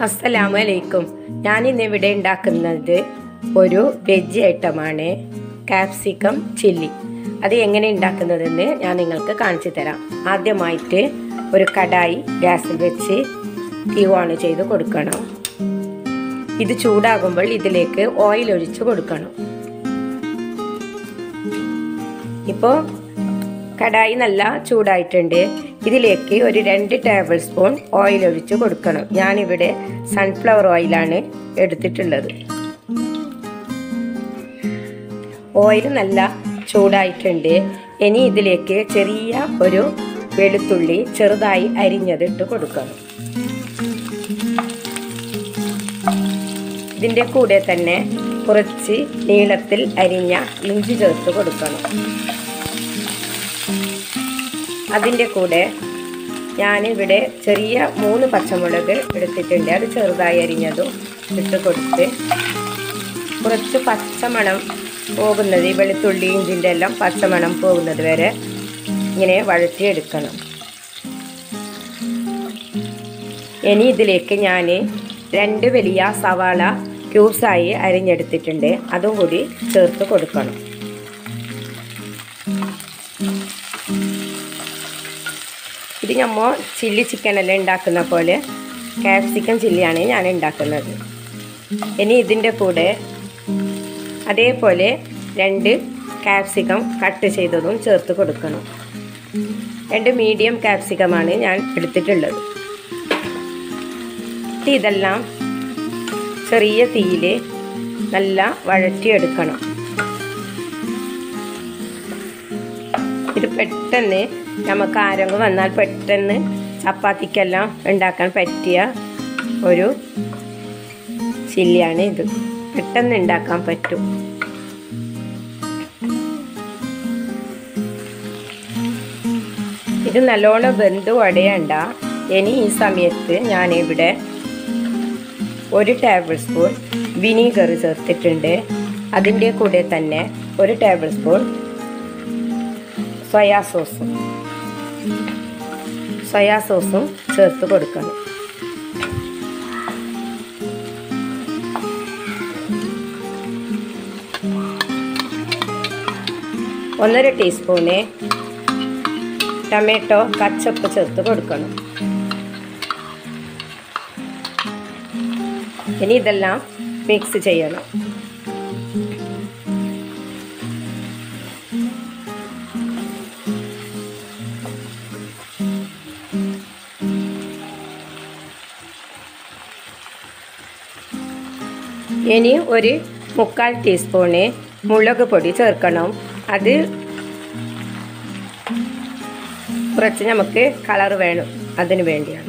അസ്സലാമു അലൈക്കും ഞാൻ ഇന്ന് ഇവിടെ ഉണ്ടാക്കുന്നത് ഒരു വെജ് ഐറ്റമാണ് കാപ്സിക്കം ചില്ലി അത് എങ്ങനെ ഉണ്ടാക്കുന്നതെന്ന് ഞാൻ നിങ്ങൾക്ക് കാണിച്ചു തരാം ആദ്യമായിട്ട് ഒരു കടായി ഗ്യാസിൽ വെച്ച് തീ ഓൺ ചെയ്ത് കൊടുക്കണം ഇത് ചൂടാകുമ്പോൾ ഇതിലേക്ക് ഓയിൽ ഒഴിച്ച് കൊടുക്കണം ഇപ്പോൾ കടായി നല്ല ചൂടായിട്ടുണ്ട് ഇതിലേക്ക് ഒരു രണ്ട് ടേബിൾ സ്പൂൺ ഓയിൽ ഒഴിച്ച് കൊടുക്കണം ഞാനിവിടെ സൺഫ്ലവർ ഓയിലാണ് എടുത്തിട്ടുള്ളത് ഓയിൽ നല്ല ചൂടായിട്ടുണ്ട് ഇനി ഇതിലേക്ക് ചെറിയ ഒരു വെളുത്തുള്ളി ചെറുതായി അരിഞ്ഞത് ഇട്ട് കൊടുക്കണം ഇതിൻ്റെ കൂടെ തന്നെ കുറച്ച് നീളത്തിൽ അരിഞ്ഞ ഇഞ്ചി ചേർത്ത് കൊടുക്കണം അതിൻ്റെ കൂടെ ഞാനിവിടെ ചെറിയ മൂന്ന് പച്ചമുളക് എടുത്തിട്ടുണ്ട് അത് ചെറുതായി അരിഞ്ഞതും ഇട്ട് കൊടുത്ത് കുറച്ച് പച്ചമണം പോകുന്നത് ഈ വെളുത്തുള്ളി ഇഞ്ചിൻ്റെ എല്ലാം പച്ചമണം പോകുന്നത് വരെ ഇങ്ങനെ വഴറ്റിയെടുക്കണം ഇനി ഇതിലേക്ക് ഞാൻ രണ്ട് വലിയ സവാള ക്യൂബ്സായി അരിഞ്ഞെടുത്തിട്ടുണ്ട് അതും കൂടി ചേർത്ത് കൊടുക്കണം ഇത് നമ്മൾ ചില്ലി ചിക്കനെല്ലാം ഉണ്ടാക്കുന്ന പോലെ കാപ്സിക്കം ചില്ലിയാണ് ഞാൻ ഉണ്ടാക്കുന്നത് ഇനി ഇതിൻ്റെ കൂടെ അതേപോലെ രണ്ട് കാപ്സിക്കം കട്ട് ചെയ്തതും ചേർത്ത് കൊടുക്കണം രണ്ട് മീഡിയം കാപ്സിക്കമാണ് ഞാൻ എടുത്തിട്ടുള്ളത് ഇതെല്ലാം ചെറിയ തീയിൽ നല്ല വഴറ്റിയെടുക്കണം ഇത് പെട്ടെന്ന് നമുക്ക് ആരെങ്കിലും വന്നാൽ പെട്ടെന്ന് ചപ്പാത്തിക്കെല്ലാം ഉണ്ടാക്കാൻ പറ്റിയ ഒരു ചില്ലിയാണ് ഇത് പെട്ടെന്ന് ഉണ്ടാക്കാൻ പറ്റും ഇത് നല്ലോണം വെന്ത് ഉടയണ്ട ഇനി ഈ സമയത്ത് ഞാനിവിടെ ഒരു ടേബിൾ സ്പൂൺ വിനീഗർ ചേർത്തിട്ടുണ്ട് അതിൻ്റെ കൂടെ തന്നെ ഒരു ടേബിൾ സ്പൂൺ സോയാ സോസും സോയാ സോസും ചേർത്ത് കൊടുക്കണം ഒന്നര ടീസ്പൂണ് ടൊമാറ്റോ കച്ചപ്പ് ചേർത്ത് കൊടുക്കണം ഇനി ഇതെല്ലാം മിക്സ് ചെയ്യണം ഇനി ഒരു മുക്കാൽ ടീസ്പൂണ് മുളക് പൊടി ചേർക്കണം അത് കുറച്ച് നമുക്ക് കളർ വേണം അതിന് വേണ്ടിയാണ്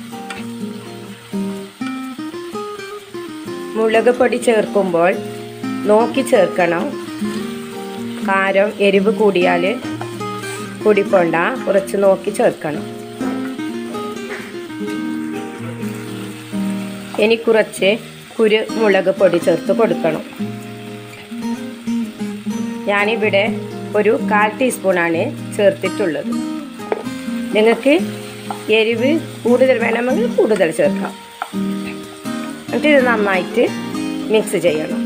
മുളക് പൊടി ചേർക്കുമ്പോൾ നോക്കി ചേർക്കണം കാരം എരിവ് കൂടിയാൽ കൂടിപ്പോണ്ട കുറച്ച് നോക്കി ചേർക്കണം ഇനി കുറച്ച് കുരുമുളക് പൊടി ചേർത്ത് കൊടുക്കണം ഞാനിവിടെ ഒരു കാൽ ടീസ്പൂണാണ് ചേർത്തിട്ടുള്ളത് നിങ്ങൾക്ക് എരിവ് കൂടുതൽ വേണമെങ്കിൽ കൂടുതൽ ചേർക്കാം എന്നിട്ട് ഇത് നന്നായിട്ട് മിക്സ് ചെയ്യണം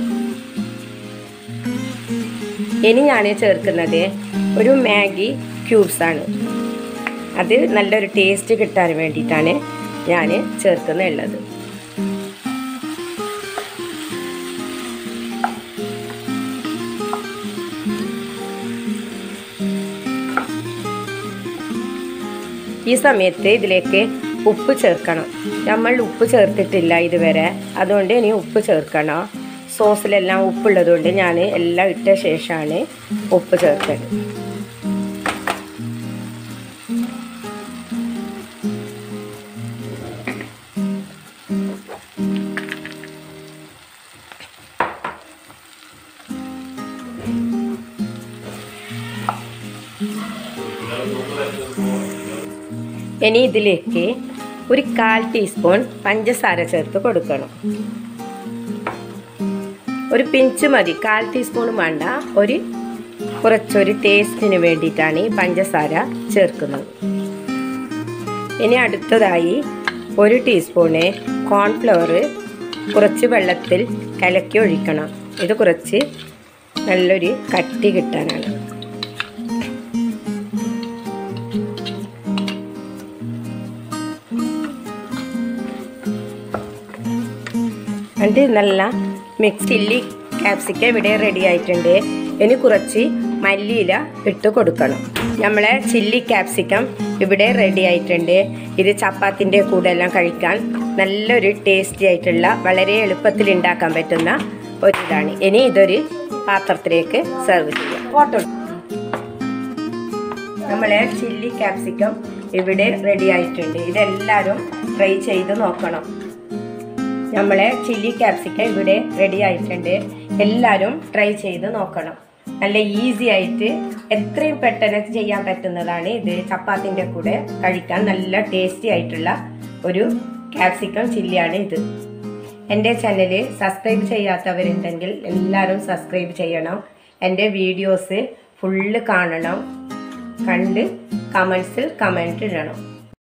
ഇനി ഞാൻ ചേർക്കുന്നത് ഒരു മാഗി ക്യൂബ്സാണ് അത് നല്ലൊരു ടേസ്റ്റ് കിട്ടാൻ വേണ്ടിയിട്ടാണ് ഞാൻ ചേർക്കുന്നുള്ളത് ഈ സമയത്ത് ഇതിലേക്ക് ഉപ്പ് ചേർക്കണം നമ്മൾ ഉപ്പ് ചേർത്തിട്ടില്ല ഇതുവരെ അതുകൊണ്ട് ഇനി ഉപ്പ് ചേർക്കണം സോസിലെല്ലാം ഉപ്പുള്ളതുകൊണ്ട് ഞാൻ എല്ലാം ഇട്ട ശേഷമാണ് ഉപ്പ് ചേർത്തത് ഇനി ഇതിലേക്ക് ഒരു കാൽ ടീസ്പൂൺ പഞ്ചസാര ചേർത്ത് കൊടുക്കണം ഒരു പിഞ്ച് മതി കാൽ ടീസ്പൂൺ വേണ്ട ഒരു കുറച്ചൊരു ടേസ്റ്റിന് വേണ്ടിയിട്ടാണ് ഈ പഞ്ചസാര ചേർക്കുന്നത് ഇനി അടുത്തതായി ഒരു ടീസ്പൂണ് കോൺഫ്ലവർ കുറച്ച് വെള്ളത്തിൽ കലക്കി ഒഴിക്കണം ഇത് കുറച്ച് നല്ലൊരു കട്ടി കിട്ടാനാണ് എന്നിട്ട് നല്ല മിക്സ് ചില്ലി ക്യാപ്സിക്കം ഇവിടെ റെഡി ആയിട്ടുണ്ട് ഇനി കുറച്ച് മല്ലിയില ഇട്ട് കൊടുക്കണം നമ്മളെ ചില്ലി ക്യാപ്സിക്കം ഇവിടെ റെഡി ആയിട്ടുണ്ട് ഇത് ചപ്പാത്തിൻ്റെ കൂടെ എല്ലാം കഴിക്കാൻ നല്ലൊരു ടേസ്റ്റി ആയിട്ടുള്ള വളരെ എളുപ്പത്തിൽ ഉണ്ടാക്കാൻ പറ്റുന്ന ഒരിതാണ് ഇനി ഇതൊരു പാത്രത്തിലേക്ക് സെർവ് ചെയ്യാം ഫോട്ടോ നമ്മളെ ചില്ലി ക്യാപ്സിക്കം ഇവിടെ റെഡി ആയിട്ടുണ്ട് ഇതെല്ലാവരും ട്രൈ ചെയ്ത് നോക്കണം നമ്മളെ ചില്ലി ക്യാപ്സിക്കം ഇവിടെ റെഡി ആയിട്ടുണ്ട് എല്ലാവരും ട്രൈ ചെയ്ത് നോക്കണം നല്ല ഈസി ആയിട്ട് എത്രയും പെട്ടെന്ന് ചെയ്യാൻ പറ്റുന്നതാണ് ഇത് ചപ്പാത്തിൻ്റെ കൂടെ കഴിക്കാൻ നല്ല ടേസ്റ്റി ആയിട്ടുള്ള ഒരു ക്യാപ്സിക്കം ചില്ലിയാണ് ഇത് എൻ്റെ ചാനൽ സബ്സ്ക്രൈബ് ചെയ്യാത്തവരുണ്ടെങ്കിൽ എല്ലാവരും സബ്സ്ക്രൈബ് ചെയ്യണം എൻ്റെ വീഡിയോസ് ഫുള്ള് കാണണം കണ്ട് കമൻസിൽ കമൻറ്റ് ഇടണം